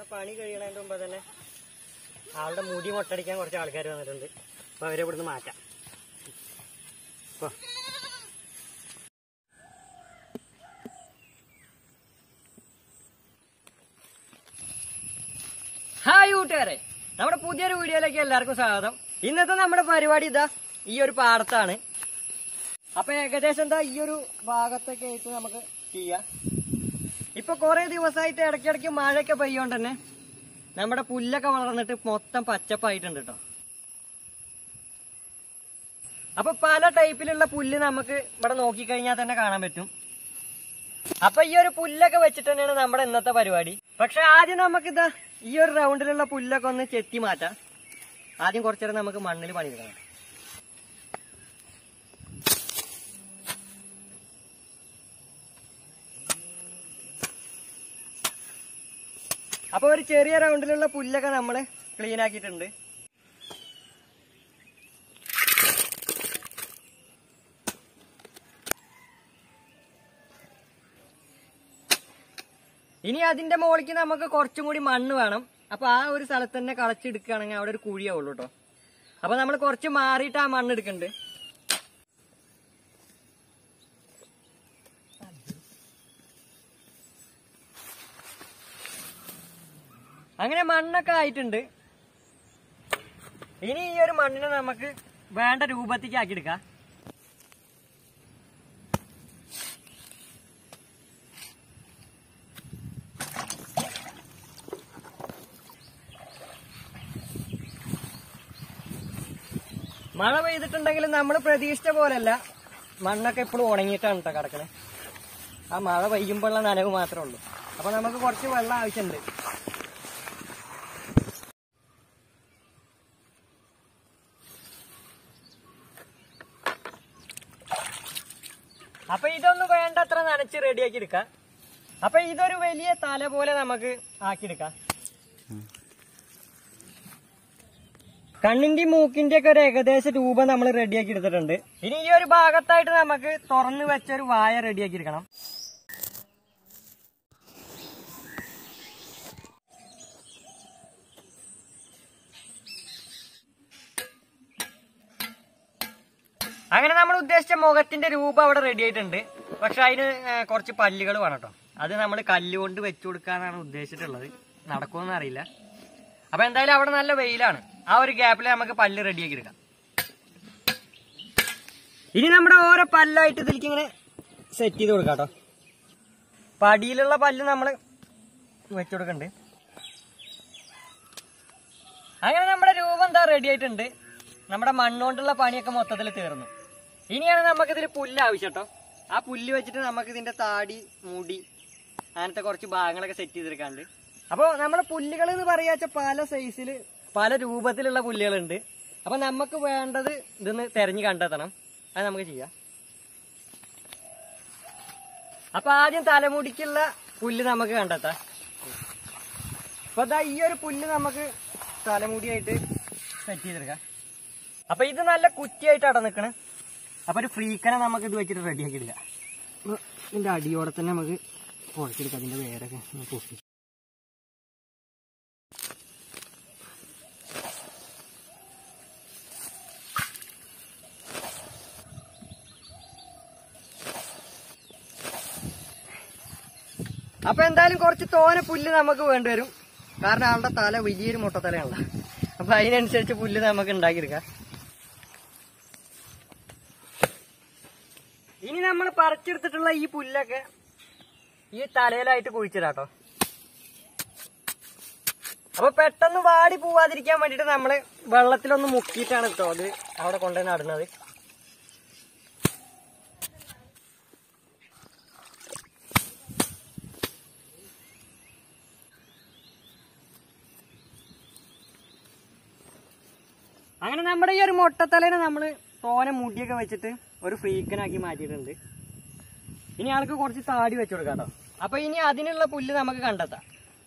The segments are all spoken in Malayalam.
പണി കഴിയണതിന്റെ മുമ്പ് തന്നെ ആളുടെ മുടി മൊട്ടടിക്കാൻ കുറച്ച് ആൾക്കാർ വന്നിട്ടുണ്ട് അപ്പൊ അവരെ ഇവിടുന്ന് മാറ്റാം ഇപ്പൊ ഹായ് കൂട്ടുകാരെ നമ്മുടെ പുതിയൊരു വീഡിയോയിലേക്ക് എല്ലാവർക്കും സ്വാഗതം ഇന്നത്തെ നമ്മുടെ പരിപാടി ഇതാ ഈ ഒരു പാടത്താണ് അപ്പൊ ഏകദേശം എന്താ ഈ ഒരു ഭാഗത്തൊക്കെ ആയിട്ട് നമുക്ക് ചെയ്യാം ഇപ്പൊ കുറെ ദിവസമായിട്ട് ഇടയ്ക്കിടയ്ക്ക് മഴയൊക്കെ പെയ്യോണ്ട് തന്നെ നമ്മുടെ പുല്ലൊക്കെ വളർന്നിട്ട് മൊത്തം പച്ചപ്പായിട്ടുണ്ട് കേട്ടോ അപ്പൊ പല ടൈപ്പിലുള്ള പുല്ല് നമുക്ക് ഇവിടെ നോക്കിക്കഴിഞ്ഞാൽ തന്നെ കാണാൻ പറ്റും അപ്പൊ ഈ ഒരു പുല്ലൊക്കെ വെച്ചിട്ട് തന്നെയാണ് നമ്മുടെ ഇന്നത്തെ പരിപാടി പക്ഷെ ആദ്യം നമുക്കിതാ ഈ ഒരു റൗണ്ടിലുള്ള പുല്ലൊക്കെ ഒന്ന് ചെത്തി മാറ്റാം ആദ്യം കുറച്ചേരം നമുക്ക് മണ്ണിൽ പണിയെടുക്കണം അപ്പൊ ഒരു ചെറിയ റൗണ്ടിലുള്ള പുല്ലൊക്കെ നമ്മൾ ക്ലീൻ ആക്കിയിട്ടുണ്ട് ഇനി അതിന്റെ മുകളിലേക്ക് നമുക്ക് കുറച്ചും കൂടി മണ്ണ് വേണം അപ്പൊ ആ ഒരു സ്ഥലത്ത് തന്നെ കളച്ചെടുക്കുകയാണെങ്കിൽ അവിടെ ഒരു കുഴിയാവുള്ളൂ കേട്ടോ അപ്പൊ നമ്മൾ കുറച്ച് മാറിയിട്ട് ആ മണ്ണ് എടുക്കുന്നുണ്ട് അങ്ങനെ മണ്ണൊക്കെ ആയിട്ടുണ്ട് ഇനി ഈ ഒരു മണ്ണിനെ നമുക്ക് വേണ്ട രൂപത്തേക്ക് ആക്കിയെടുക്കാം മഴ പെയ്തിട്ടുണ്ടെങ്കിലും നമ്മൾ പ്രതീക്ഷിച്ച പോലല്ല മണ്ണൊക്കെ ഇപ്പോഴും ഉണങ്ങിയിട്ടാണ് കേട്ടോ കിടക്കണേ ആ മഴ പെയ്യുമ്പോഴുള്ള നനവ് മാത്രമേ ഉള്ളൂ അപ്പൊ നമുക്ക് കുറച്ച് വെള്ളം ആവശ്യമുണ്ട് അപ്പൊ ഇതൊന്ന് വേണ്ടത്ര നനച്ച് റെഡിയാക്കി എടുക്കാം അപ്പൊ ഇതൊരു വലിയ തല പോലെ നമുക്ക് ആക്കിയെടുക്കാം കണ്ണിന്റെയും മൂക്കിന്റെ ഒക്കെ ഒരു ഏകദേശ രൂപം നമ്മൾ റെഡിയാക്കി എടുത്തിട്ടുണ്ട് ഇനി ഈ ഒരു ഭാഗത്തായിട്ട് നമുക്ക് തുറന്നു വെച്ച ഒരു വായ റെഡിയാക്കി എടുക്കണം അങ്ങനെ നമ്മൾ ഉദ്ദേശിച്ച മുഖത്തിന്റെ രൂപം അവിടെ റെഡി ആയിട്ടുണ്ട് പക്ഷെ അതിന് ഏ, കുറച്ച് പല്ലുകൾ വേണം കേട്ടോ അത് നമ്മൾ കല്ലുകൊണ്ട് വെച്ചു കൊടുക്കാനാണ് ഉദ്ദേശിച്ചിട്ടുള്ളത് നടക്കുമെന്ന് അറിയില്ല അപ്പൊ എന്തായാലും അവിടെ നല്ല വെയിലാണ് ആ ഒരു ഗ്യാപ്പിൽ നമുക്ക് പല്ല് റെഡിയാക്കി എടുക്കാം ഇനി നമ്മുടെ ഓരോ പല്ലായിട്ട് ഇതിലേക്ക് ഇങ്ങനെ സെറ്റ് ചെയ്ത് കൊടുക്കാം കേട്ടോ പടിയിലുള്ള പല്ല് നമ്മൾ വെച്ചു കൊടുക്കണ്ട് അങ്ങനെ നമ്മുടെ രൂപം എന്താ റെഡി ആയിട്ടുണ്ട് നമ്മുടെ മണ്ണുകൊണ്ടുള്ള പണിയൊക്കെ മൊത്തത്തിൽ തീർന്നു ഇനിയാണ് നമുക്ക് ഇതിൽ പുല്ല് ആവശ്യം കേട്ടോ ആ പുല്ല് വെച്ചിട്ട് നമുക്ക് ഇതിന്റെ താടി മുടി അങ്ങനത്തെ കുറച്ച് ഭാഗങ്ങളൊക്കെ സെറ്റ് ചെയ്തെടുക്കാണ്ട് അപ്പോൾ നമ്മുടെ പുല്ലുകൾ എന്ന് പറയാച്ച പല സൈസിൽ പല രൂപത്തിലുള്ള പുല്ലുകളുണ്ട് അപ്പൊ നമുക്ക് വേണ്ടത് ഇതൊന്ന് തെരഞ്ഞു കണ്ടെത്തണം അത് നമുക്ക് ചെയ്യാം അപ്പൊ ആദ്യം തലമുടിക്കുള്ള പുല്ല് നമുക്ക് കണ്ടെത്താം അപ്പൊ ദാ ഈ ഒരു പുല്ല് നമുക്ക് തലമുടിയായിട്ട് സെറ്റ് ചെയ്തെടുക്കാം അപ്പൊ ഇത് നല്ല കുറ്റിയായിട്ടാണ് നിക്കണേ അപ്പൊ ഒരു ഫ്രീക്കനെ നമുക്ക് ഇത് വെച്ചിട്ട് റെഡിയാക്കി എടുക്കാം അപ്പൊ ഇതിന്റെ അടിയോടെ തന്നെ നമുക്ക് കുഴച്ചെടുക്കാം അതിന്റെ വേരൊക്കെ ഒന്ന് പൊട്ടി അപ്പൊ എന്തായാലും കുറച്ച് തോനെ പുല്ല് നമുക്ക് വേണ്ടിവരും കാരണം ആളുടെ തല വലിയൊരു മുട്ടത്തലയാണല്ലോ അപ്പൊ അതിനനുസരിച്ച് പുല്ല് നമുക്ക് ഉണ്ടാക്കിയെടുക്കാം ഇനി നമ്മൾ പറിച്ചെടുത്തിട്ടുള്ള ഈ പുല്ലൊക്കെ ഈ തലയിലായിട്ട് കുഴിച്ചിടാട്ടോ അപ്പൊ പെട്ടെന്ന് വാടി പോവാതിരിക്കാൻ വേണ്ടിട്ട് നമ്മള് വെള്ളത്തിലൊന്ന് മുക്കിയിട്ടാണ് കേട്ടോ അത് അവിടെ കൊണ്ടുപോയി നടുന്നത് അങ്ങനെ നമ്മുടെ ഈ ഒരു മുട്ടത്തലേനെ നമ്മള് തോനെ മുടിയൊക്കെ വെച്ചിട്ട് ഒരു ഫ്രീക്കനാക്കി മാറ്റിയിട്ടുണ്ട് ഇനി ആൾക്ക് കുറച്ച് താടി വെച്ചു കൊടുക്കാം കേട്ടോ അപ്പൊ ഇനി അതിനുള്ള പുല്ല് നമുക്ക് കണ്ടെത്താം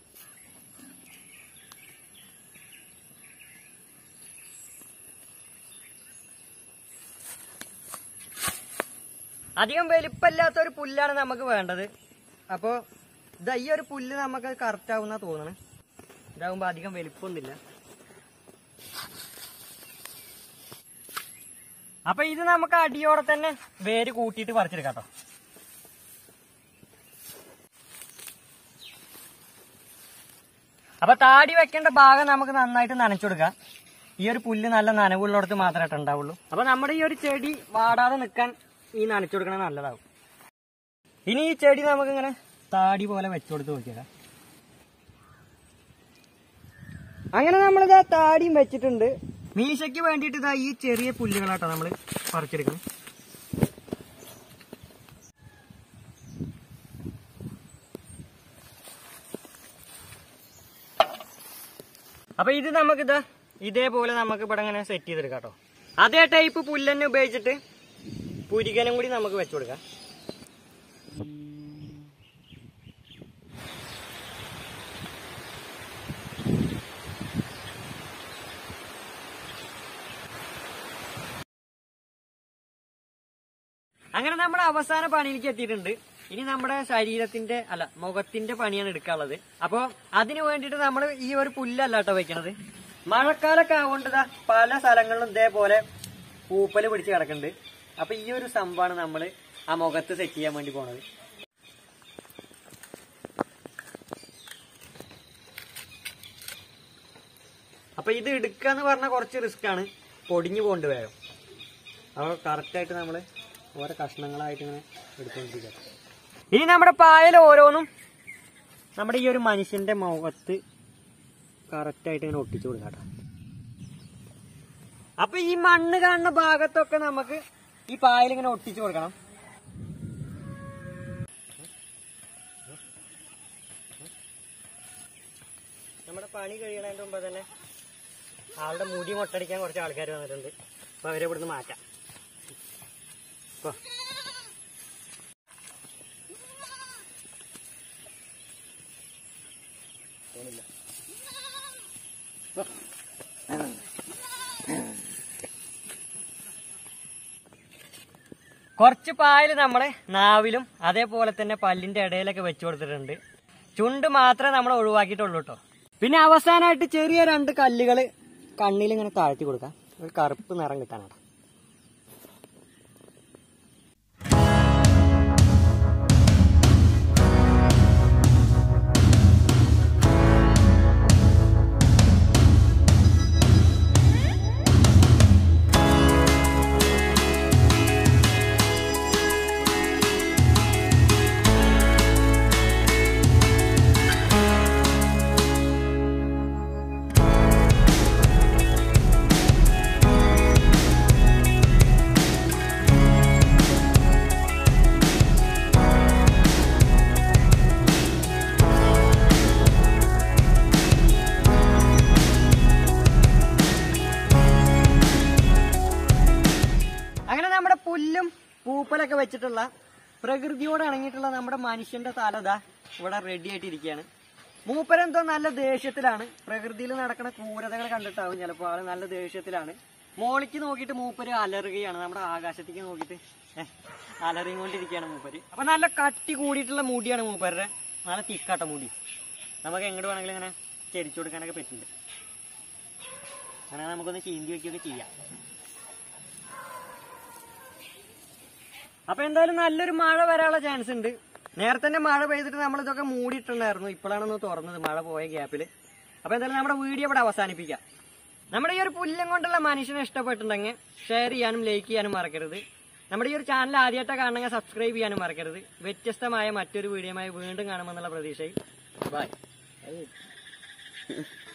അധികം വലിപ്പമില്ലാത്ത ഒരു പുല്ലാണ് നമുക്ക് വേണ്ടത് അപ്പോൾ ഇതാ ഈ ഒരു പുല്ല് നമുക്ക് കറക്റ്റ് ആവുന്ന തോന്നണ് ഇതാകുമ്പോ അധികം വലിപ്പമൊന്നുമില്ല അപ്പൊ ഇത് നമുക്ക് അടിയോടെ തന്നെ വേര് കൂട്ടിയിട്ട് പറിച്ചെടുക്കാം കേട്ടോ അപ്പൊ താടി വെക്കേണ്ട ഭാഗം നമുക്ക് നന്നായിട്ട് നനച്ചു കൊടുക്കാം ഈ ഒരു പുല്ല് നല്ല നനവുള്ളിടത്ത് മാത്രമായിട്ട് ഉണ്ടാവുള്ളൂ അപ്പൊ നമ്മുടെ ഈ ഒരു ചെടി വാടാതെ നിൽക്കാൻ ഈ നനച്ചു കൊടുക്കണത് നല്ലതാവും ഇനി ഈ ചെടി നമുക്ക് ഇങ്ങനെ താടി പോലെ വെച്ചു കൊടുത്ത് നോക്കിയേക്കാം അങ്ങനെ നമ്മളിതാ താടിയും വെച്ചിട്ടുണ്ട് മീശയ്ക്ക് വേണ്ടിയിട്ട് ഇതാ ഈ ചെറിയ പുല്ലുകളാട്ടോ നമ്മൾ പറിച്ചെടുക്കണം അപ്പൊ ഇത് നമുക്കിതാ ഇതേപോലെ നമുക്ക് ഇവിടെ ഇങ്ങനെ സെറ്റ് ചെയ്തെടുക്കാം കേട്ടോ അതേ ടൈപ്പ് പുല്ലന്നെ ഉപയോഗിച്ചിട്ട് പുരികനും കൂടി നമുക്ക് വെച്ചു കൊടുക്കാം അങ്ങനെ നമ്മുടെ അവസാന പണിയിലേക്ക് എത്തിയിട്ടുണ്ട് ഇനി നമ്മുടെ ശരീരത്തിന്റെ അല്ല മുഖത്തിന്റെ പണിയാണ് എടുക്കാനുള്ളത് അപ്പൊ അതിന് വേണ്ടിയിട്ട് നമ്മൾ ഈ ഒരു പുല്ലല്ല കേട്ടോ വെക്കണത് മഴക്കാലൊക്കെ ആവേണ്ടതാ പല സ്ഥലങ്ങളിലും ഇതേപോലെ പൂപ്പല് പിടിച്ച് കിടക്കുന്നുണ്ട് അപ്പൊ ഈ ഒരു സംഭവമാണ് നമ്മൾ ആ മുഖത്ത് സെറ്റ് ചെയ്യാൻ വേണ്ടി പോണത് അപ്പൊ ഇത് എടുക്കാന്ന് പറഞ്ഞാൽ കുറച്ച് റിസ്ക് ആണ് പൊടിഞ്ഞു പോകേണ്ടി വേഗം അപ്പോൾ കറക്റ്റായിട്ട് നമ്മൾ ഓരോ കഷ്ണങ്ങളായിട്ട് ഇങ്ങനെ എടുത്തുകൊണ്ടിരിക്കുക ഇനി നമ്മുടെ പായൽ ഓരോന്നും നമ്മുടെ ഈ ഒരു മനുഷ്യന്റെ മുഖത്ത് കറക്റ്റായിട്ട് ഇങ്ങനെ ഒട്ടിച്ചു കൊടുക്കാം കേട്ടോ അപ്പൊ ഈ മണ്ണ് കാണുന്ന ഭാഗത്തൊക്കെ നമുക്ക് ഈ പായൽ ഇങ്ങനെ ഒട്ടിച്ചു കൊടുക്കണം നമ്മുടെ പണി കഴിയണതിന്റെ മുമ്പ് തന്നെ ആളുടെ മുടി മൊട്ടടിക്കാൻ കുറച്ച് ആൾക്കാർ വന്നിട്ടുണ്ട് അപ്പൊ അവരെ ഇവിടുന്ന് മാറ്റാം പോ. പോ. കുറച്ച് പായൽ നമ്മള് നാവിലും അതേപോലെ തന്നെ പല്ലിന്റെ ഇടയിലൊക്കെ വെച്ചു കൊടുത്തിട്ടുണ്ട് ചുണ്ട് മാത്രമേ നമ്മൾ ഒഴിവാക്കിയിട്ടുള്ളൂ കേട്ടോ പിന്നെ അവസാനമായിട്ട് ചെറിയ രണ്ട് കല്ലുകള് കണ്ണിൽ ഇങ്ങനെ താഴ്ത്തി കൊടുക്കാം ഒരു കറുപ്പ് നിറം കിട്ടാനാണ് അങ്ങനെ നമ്മുടെ പുല്ലും പൂപ്പലൊക്കെ വെച്ചിട്ടുള്ള പ്രകൃതിയോട് ഇണങ്ങിയിട്ടുള്ള നമ്മുടെ മനുഷ്യന്റെ തലത ഇവിടെ റെഡി ആയിട്ടിരിക്കുകയാണ് മൂപ്പരെന്തോ നല്ല ദേഷ്യത്തിലാണ് പ്രകൃതിയിൽ നടക്കുന്ന ക്രൂരതകൾ കണ്ടിട്ടാവും ചിലപ്പോൾ ആള് നല്ല ദേഷ്യത്തിലാണ് മോളിക്ക് നോക്കിയിട്ട് മൂപ്പര് അലറുകയാണ് നമ്മുടെ ആകാശത്തേക്ക് നോക്കിയിട്ട് ഏഹ്, അലറിക്കൊണ്ടിരിക്കുകയാണ് മൂപ്പര് അപ്പൊ നല്ല കട്ടി കൂടിയിട്ടുള്ള മുടിയാണ് മൂപ്പരുടെ നല്ല തിക്കാട്ട മുടി നമുക്ക് എങ്ങോട്ട് വേണമെങ്കിലും ഇങ്ങനെ ചെരിച്ചു കൊടുക്കാനൊക്കെ പറ്റില്ല അങ്ങനെ നമുക്കൊന്ന് ചീന്തി വെക്കുകയൊക്കെ ചെയ്യാം അപ്പൊ എന്തായാലും നല്ലൊരു മഴ വരാനുള്ള ചാൻസ് ഉണ്ട് നേരത്തെ തന്നെ മഴ പെയ്തിട്ട് നമ്മൾ ഇതൊക്കെ മൂടിയിട്ടുണ്ടായിരുന്നു ഇപ്പോഴാണ് തുറന്നത് മഴ പോയ ഗ്യാപ്പിൽ അപ്പൊ എന്തായാലും നമ്മുടെ വീഡിയോ ഇവിടെ അവസാനിപ്പിക്കാം നമ്മുടെ ഈ ഒരു പുല്ലും കൊണ്ടുള്ള മനുഷ്യനെ ഇഷ്ടപ്പെട്ടിട്ടുണ്ടെങ്കിൽ ഷെയർ ചെയ്യാനും ലൈക്ക് ചെയ്യാനും മറക്കരുത് നമ്മുടെ ഈ ഒരു ചാനൽ ആദ്യമായിട്ട് കാണണമെങ്കിൽ സബ്സ്ക്രൈബ് ചെയ്യാനും മറക്കരുത് വ്യത്യസ്തമായ മറ്റൊരു വീഡിയോയുമായി വീണ്ടും കാണുമെന്നുള്ള പ്രതീക്ഷയിൽ ബൈ